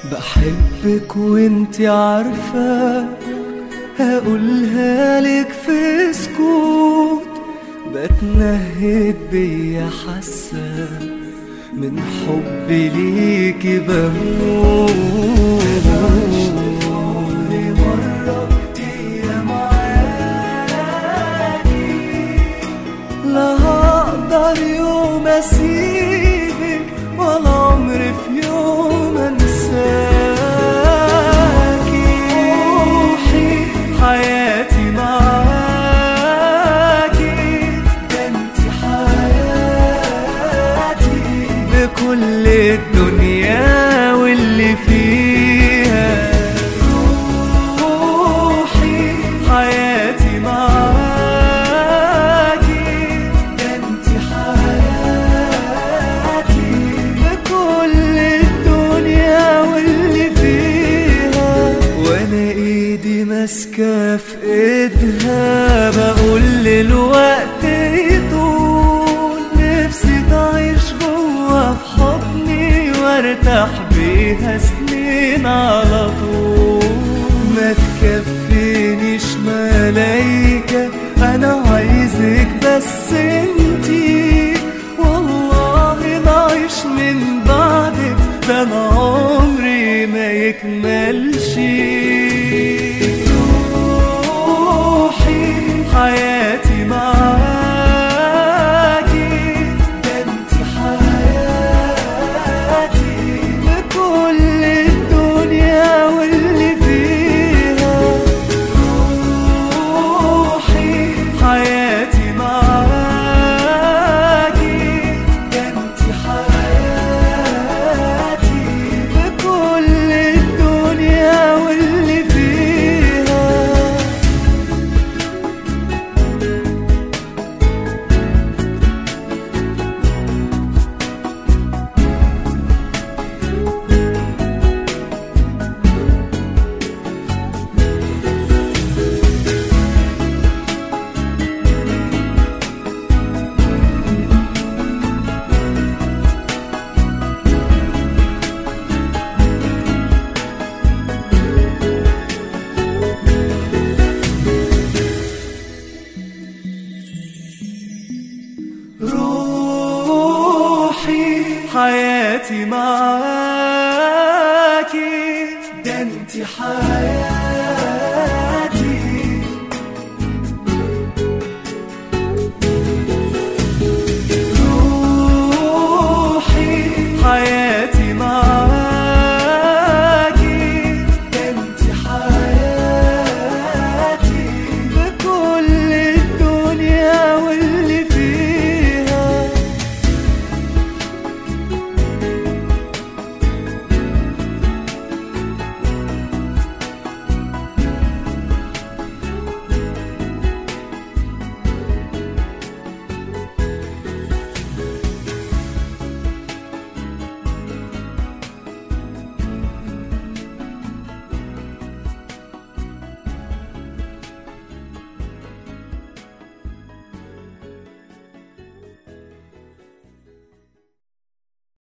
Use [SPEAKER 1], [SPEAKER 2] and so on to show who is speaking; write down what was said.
[SPEAKER 1] بحبك وانتي عارفة هقولها لك في سكوت بتنهد بيا حاسة من حبي ليكي بموت مرة هي معاكي لا هقدر يوم اسيبك ولا عمري في يوم انساكي روحي حياتي معاكي ده انتي حياتي بكل الدنيا واللي فيها روحي حياتي معاكي ده انتي حياتي بكل الدنيا واللي فيها وانا ايدي ماسكه في ايدها بقول للوقت يطول نفسي تعيش جوا في حضني وارتاح بيها سنين على طول ما تكفينيش ملايكة انا عايزك بس انتي والله ما اعيش من بعدك ده انا عمري ما يكملش روحي حياتي معاكي ده انتي حياتي بكل الدنيا واللي فيها روحي حياتي معاكي ده انتي حياتي بكل الدنيا واللي فيها روحي حياتي معاكي ده انتي حياتي